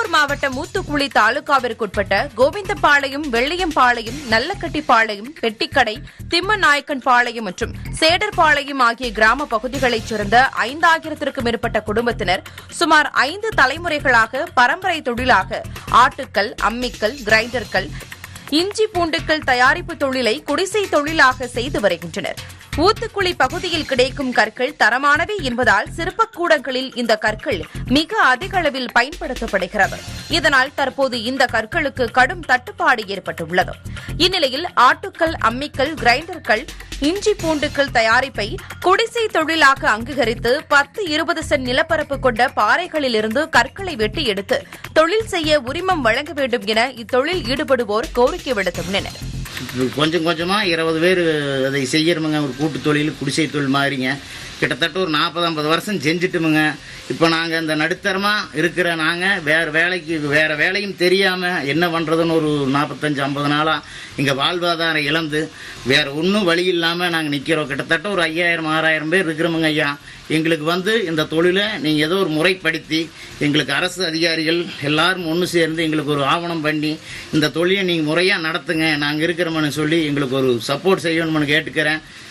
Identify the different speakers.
Speaker 1: திருப்பூர் மாவட்டம் மூத்துக்குழி தாலுகாவிற்குட்பட்ட கோவிந்தபாளையம் வெள்ளியம்பாளையம் நல்லக்கட்டிப்பாளையம் பெட்டிக்கடை திம்மநாயக்கன் பாளையம் மற்றும் சேடர்பாளையம் ஆகிய கிராம பகுதிகளைச் சேர்ந்த ஐந்தாயிரத்திற்கும் மேற்பட்ட குடும்பத்தினர் சுமார் ஐந்து தலைமுறைகளாக பரம்பரை தொழிலாக ஆட்டுக்கல் அம்மிக்கல் கிரைண்டர்கள் இஞ்சி பூண்டுக்கள் தயாரிப்பு தொழிலை குடிசை தொழிலாக செய்து வருகின்றனர் ஊத்துக்குளி பகுதியில் கிடைக்கும் கற்கள் தரமானவை என்பதால் சிற்பக்கூடங்களில் இந்த கற்கள் மிக அதிக அளவில் பயன்படுத்தப்படுகிறது இதனால் தற்போது இந்த கற்களுக்கு கடும் தட்டுப்பாடு ஏற்பட்டுள்ளது இந்நிலையில் ஆட்டுக்கல் அம்மிக்கல் கிரைண்டர்கள் இஞ்சி பூண்டுக்கள் தயாரிப்பை குடிசை தொழிலாக அங்கீகரித்து பத்து இருபது சென்ட் நிலப்பரப்பு கொண்ட பாறைகளிலிருந்து கற்களை வெட்டி எடுத்து தொழில் செய்ய உரிமம் வழங்க வேண்டும் என இத்தொழில் ஈடுபடுவோர் கோரிக்கை விடுத்துள்ளனர்
Speaker 2: கொஞ்சம் கொஞ்சமாக இருபது பேர் அதை செய்யறமுங்க ஒரு கூட்டு தொழில் குடிசை தொழில் மாதிரிங்க கிட்டத்தட்ட ஒரு நாற்பது ஐம்பது வருஷம் செஞ்சுட்டுமுங்க இப்போ நாங்கள் இந்த நடுத்தரமாக இருக்கிற நாங்கள் வேறு வேலைக்கு வேறு வேலையும் தெரியாமல் என்ன பண்ணுறதுன்னு ஒரு நாற்பத்தஞ்சு ஐம்பது நாளாக இங்கே வாழ்வாதாரம் இழந்து வேறு ஒன்றும் வழி இல்லாமல் நாங்கள் நிற்கிறோம் கிட்டத்தட்ட ஒரு ஐயாயிரம் ஆறாயிரம் பேர் இருக்கிறோமுங்க ஐயா எங்களுக்கு வந்து இந்த தொழிலை நீங்கள் ஏதோ ஒரு முறைப்படுத்தி எங்களுக்கு அரசு அதிகாரிகள் எல்லாரும் ஒன்று சேர்ந்து எங்களுக்கு ஒரு ஆவணம் பண்ணி இந்த தொழிலை நீங்கள் முறையாக நடத்துங்க நாங்கள் இருக்கிறோம்னு சொல்லி எங்களுக்கு ஒரு சப்போர்ட் செய்யணும்னு கேட்டுக்கிறேன்